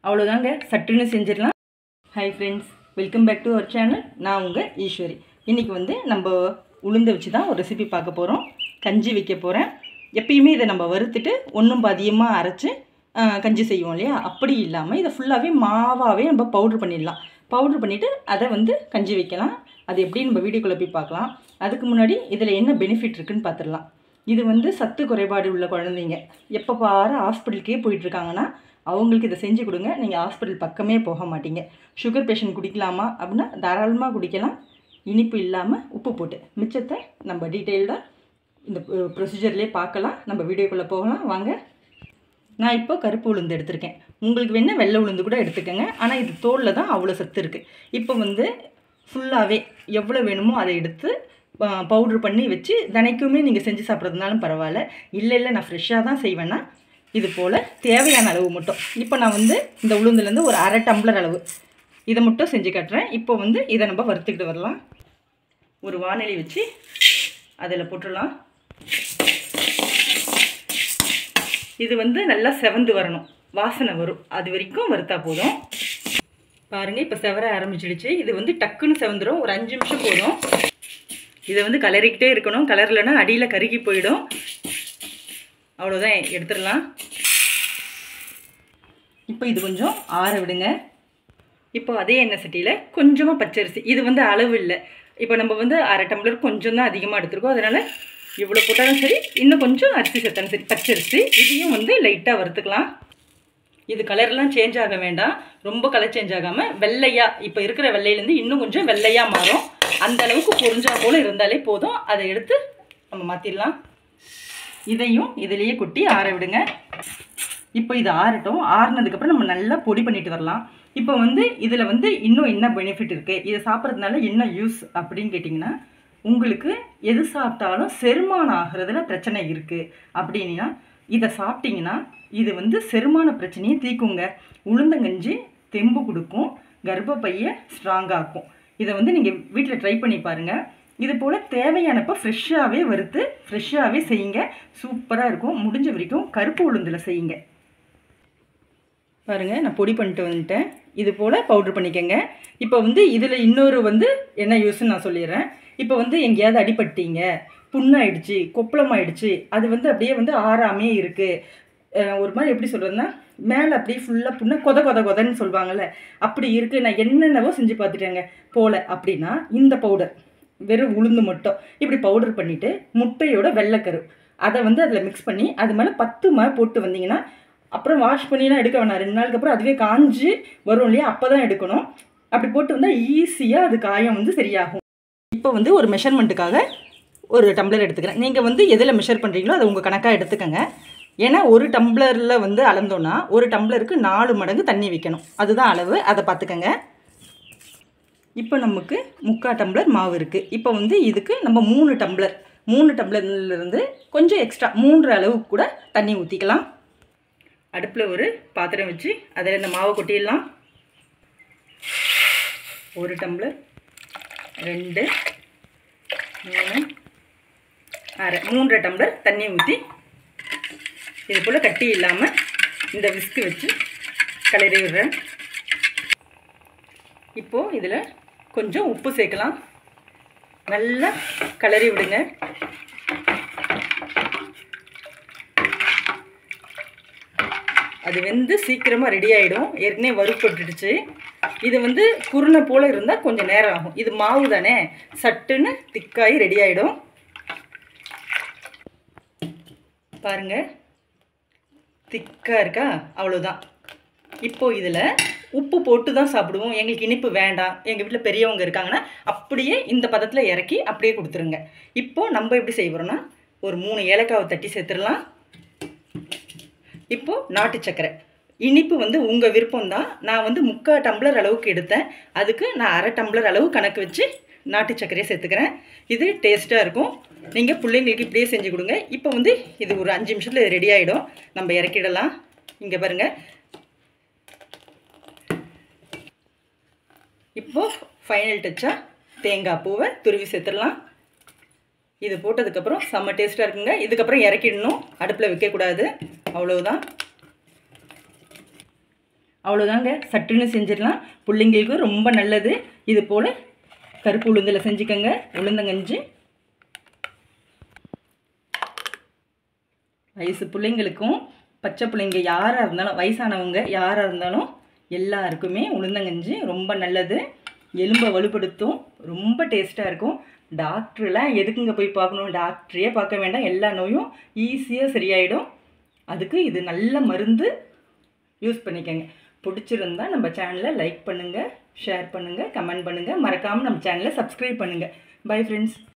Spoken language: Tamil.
அவ்வளோதாங்க சட்டுன்னு செஞ்சிடலாம் hi friends welcome back to our channel நான் உங்கள் ஈஸ்வரி இன்றைக்கி வந்து நம்ம உளுந்த வச்சு தான் ஒரு ரெசிபி பார்க்க போகிறோம் கஞ்சி வைக்க போகிறேன் எப்பயுமே இதை நம்ம வறுத்துட்டு ஒன்றும் பாதியமாக அரைச்சி ஆ, கஞ்சி செய்வோம் இல்லையா அப்படி இல்லாமல் இதை ஃபுல்லாகவே மாவாகவே நம்ம பவுட்ரு பண்ணிடலாம் பவுட்ரு பண்ணிவிட்டு அதை வந்து கஞ்சி வைக்கலாம் அது எப்படி நம்ம வீடியோக்குள்ளே போய் பார்க்கலாம் அதுக்கு முன்னாடி இதில் என்ன பெனிஃபிட் இருக்குன்னு பார்த்துடலாம் இது வந்து சத்து குறைபாடு உள்ள குழந்தைங்க எப்போ பாரு ஹாஸ்பிட்டலுக்கே போயிட்டுருக்காங்கன்னா அவங்களுக்கு இதை செஞ்சு கொடுங்க நீங்கள் ஹாஸ்பிட்டல் பக்கமே போக மாட்டீங்க சுகர் பேஷண்ட் குடிக்கலாமா அப்படின்னா தாராளமாக குடிக்கலாம் இனிப்பு இல்லாமல் உப்பு போட்டு மிச்சத்தை நம்ம டீட்டெயில்டாக இந்த ப்ரொசீஜர்லேயே பார்க்கலாம் நம்ம வீடியோக்குள்ளே போகலாம் வாங்க நான் இப்போ கருப்பு உளுந்து எடுத்திருக்கேன் உங்களுக்கு வேணால் வெள்ளை உளுந்து கூட எடுத்துக்கோங்க ஆனால் இது தோலில் தான் அவ்வளோ சத்து இருக்குது இப்போ வந்து ஃபுல்லாகவே எவ்வளோ வேணுமோ அதை எடுத்து பவுட்ரு பண்ணி வச்சு தினைக்குமே நீங்கள் செஞ்சு சாப்பிட்றதுனாலும் பரவாயில்ல இல்லை இல்லை நான் ஃப்ரெஷ்ஷாக தான் செய்வேன்னா இது போல் தேவையான அளவு மட்டும் இப்போ நான் வந்து இந்த உளுந்துலேருந்து ஒரு அரை டம்ளர் அளவு இதை மட்டும் செஞ்சு காட்டுறேன் இப்போ வந்து இதை நம்ம வறுத்துக்கிட்டு வரலாம் ஒரு வானொலி வச்சு அதில் போட்டுடலாம் இது வந்து நல்லா செவந்து வரணும் வாசனை வரும் அது வரைக்கும் வறுத்தா போதும் பாருங்கள் இப்போ செவர ஆரம்பிச்சிடுச்சு இது வந்து டக்குன்னு செவந்துடும் ஒரு அஞ்சு நிமிஷம் போதும் இதை வந்து கலரிக்கிட்டே இருக்கணும் கலர்லனா அடியில் கருகி போயிடும் அவ்வளோதான் எடுத்துடலாம் இப்போ இது கொஞ்சம் ஆற விடுங்க இப்போ அதே எண்ணெய் சட்டியில் கொஞ்சமாக பச்சரிசி இது வந்து அளவு இல்லை இப்போ நம்ம வந்து அரை டம்ளர் கொஞ்சம் தான் அதிகமாக எடுத்துருக்கோம் அதனால் இவ்வளோ போட்டாலும் சரி இன்னும் கொஞ்சம் அரிசி சேர்த்தாலும் சரி பச்சரிசி இதையும் வந்து லைட்டாக வறுத்துக்கலாம் இது கலர்லாம் சேஞ்ச் ஆக வேண்டாம் ரொம்ப கலர் சேஞ்ச் ஆகாமல் வெள்ளையாக இப்போ இருக்கிற வெள்ளையிலேருந்து இன்னும் கொஞ்சம் வெள்ளையாக மாறும் அந்த அளவுக்கு பொரிஞ்சா போல் இருந்தாலே போதும் அதை எடுத்து நம்ம மாற்றிடலாம் இதையும் இதிலேயே கொட்டி ஆற விடுங்க இப்போ இது ஆறட்டும் ஆறுனதுக்கப்புறம் நம்ம நல்லா பொடி பண்ணிட்டு வரலாம் இப்போ வந்து இதில் வந்து இன்னும் என்ன பெனிஃபிட் இருக்குது இதை சாப்பிட்றதுனால என்ன யூஸ் அப்படின்னு கேட்டிங்கன்னா உங்களுக்கு எது சாப்பிட்டாலும் செரிமானம் ஆகிறதுல பிரச்சனை இருக்குது அப்படின்னா இதை சாப்பிட்டீங்கன்னா இது வந்து செரிமான பிரச்சனையை தீக்குங்க உளுந்தங்கஞ்சி தெம்பு கொடுக்கும் கர்ப்பப்பையை ஸ்ட்ராங்காக்கும் இதை வந்து நீங்கள் வீட்டில் ட்ரை பண்ணி பாருங்கள் இது போல் தேவையானப்போ ஃப்ரெஷ்ஷாகவே வறுத்து ஃப்ரெஷ்ஷாகவே செய்யுங்க சூப்பராக இருக்கும் முடிஞ்ச வரைக்கும் கருப்பு உளுந்தில் செய்யுங்க பாருங்கள் நான் பொடி பண்ணிட்டு வந்துட்டேன் இது போல் பவுட்ரு பண்ணிக்கோங்க இப்போ வந்து இதில் இன்னொரு வந்து என்ன யூஸ்ன்னு நான் சொல்லிடுறேன் இப்போ வந்து எங்கேயாவது அடிபட்டீங்க புண்ணாயிடுச்சு கொப்பளமாயிடுச்சு அது வந்து அப்படியே வந்து ஆறாமே இருக்குது ஒரு மாதிரி எப்படி சொல்கிறதுனா மேலே அப்படியே ஃபுல்லாக புண்ணை கொத கொத கொதன்னு சொல்லுவாங்கள்ல அப்படி இருக்குது நான் என்னென்னவோ செஞ்சு பார்த்துட்டேங்க போல் அப்படின்னா இந்த பவுடர் வெறும் உளுந்து மட்டும் இப்படி பவுடர் பண்ணிவிட்டு முட்டையோட வெள்ளைக்கரு அதை வந்து அதில் மிக்ஸ் பண்ணி அது மேலே பத்து மா போட்டு வந்தீங்கன்னா அப்புறம் வாஷ் பண்ணிலாம் எடுக்க வேணாம் ரெண்டு நாளுக்கு அப்புறம் அதுவே காஞ்சு வரும் இல்லையா அப்போ தான் எடுக்கணும் அப்படி போட்டு வந்தால் ஈஸியாக அது காயம் வந்து சரியாகும் இப்போ வந்து ஒரு மெஷர்மெண்ட்டுக்காக ஒரு டம்ளர் எடுத்துக்கிறேன் நீங்கள் வந்து எதில் மெஷர் பண்ணுறீங்களோ அதை உங்கள் கணக்காக எடுத்துக்கோங்க ஏன்னா ஒரு டம்ளரில் வந்து அளந்தோன்னா ஒரு டம்ளருக்கு நாலு மடங்கு தண்ணி வைக்கணும் அதுதான் அளவு அதை பார்த்துக்கோங்க இப்போ நமக்கு முக்கால் டம்ளர் மாவு இருக்குது இப்போ வந்து இதுக்கு நம்ம மூணு டம்ளர் மூணு டம்ளர்லேருந்து கொஞ்சம் எக்ஸ்ட்ரா மூன்று அளவுக்கு கூட தண்ணி ஊற்றிக்கலாம் அடுப்பில் ஒரு பாத்திரம் வச்சு அதில் இந்த மாவை கொட்டிடலாம் ஒரு டம்ளர் ரெண்டு மூணு அரை மூன்றரை டம்ளர் தண்ணி ஊற்றி இது போல் கட்டி இல்லாமல் இந்த விஸ்கு வச்சு கிளறி விடுறேன் இப்போது இதில் கொஞ்சம் உப்பு சேர்க்கலாம் நல்லா கிளறி விடுங்க அது வந்து சீக்கிரமாக ரெடி ஆகிடும் ஏற்கனவே வறுப்பட்டுடுச்சு இது வந்து குருணை போல் இருந்தால் கொஞ்சம் நேரம் ஆகும் இது மாவு தானே சட்டுன்னு திக்காகி ரெடி ஆகிடும் பாருங்கள் திக்காக இருக்கா அவ்வளோதான் இப்போ இதில் உப்பு போட்டு தான் சாப்பிடுவோம் எங்களுக்கு இனிப்பு வேண்டாம் எங்கள் வீட்டில் பெரியவங்க இருக்காங்கன்னா அப்படியே இந்த பதத்தில் இறக்கி அப்படியே கொடுத்துருங்க இப்போது நம்ம எப்படி செய்வோம்னா ஒரு மூணு ஏலக்காவை தட்டி சேர்த்துடலாம் இப்போது நாட்டு சக்கரை இனிப்பு வந்து உங்கள் விருப்பம் தான் நான் வந்து முக்கால் டம்ளர் அளவுக்கு எடுத்தேன் அதுக்கு நான் அரை டம்ளர் அளவு கணக்கு வச்சு நாட்டு சர்க்கரையை சேர்த்துக்கிறேன் இது டேஸ்ட்டாக இருக்கும் நீங்கள் பிள்ளைங்களுக்கு இப்படியே செஞ்சு கொடுங்க இப்போ வந்து இது ஒரு அஞ்சு நிமிஷத்தில் ரெடி ஆகிடும் நம்ம இறக்கிடலாம் இங்கே பாருங்கள் இப்போது ஃபைனல் டச்சாக தேங்காய் பூவை துருவி சேர்த்துடலாம் இது போட்டதுக்கப்புறம் செம்ம டேஸ்ட்டாக இருக்குங்க இதுக்கப்புறம் இறக்கிடணும் அடுப்பில் வைக்கக்கூடாது அவ்வளவுதான் அவ்வளோதாங்க சட்டுன்னு செஞ்சிடலாம் பிள்ளைங்களுக்கு ரொம்ப நல்லது இது போல் கருப்பு உளுந்தில் செஞ்சுக்கோங்க உளுந்தங்கஞ்சி வயசு பிள்ளைங்களுக்கும் பச்சை பிள்ளைங்க யாராக இருந்தாலும் வயசானவங்க யாராக இருந்தாலும் எல்லாருக்குமே உளுந்தங்கஞ்சி ரொம்ப நல்லது எலும்பை வலுப்படுத்தும் ரொம்ப டேஸ்ட்டாக இருக்கும் டாக்டர்லாம் எதுக்குங்க போய் பார்க்கணும் டாக்டரையே பார்க்க வேண்டாம் எல்லா நோயும் ஈஸியாக சரியாயிடும் அதுக்கு இது நல்ல மருந்து யூஸ் பண்ணிக்கோங்க பிடிச்சிருந்தா நம்ம சேனலை லைக் பண்ணுங்கள் ஷேர் பண்ணுங்கள் கமெண்ட் பண்ணுங்கள் மறக்காமல் நம்ம சேனலை சப்ஸ்கிரைப் பண்ணுங்கள் பை ஃப்ரெண்ட்ஸ்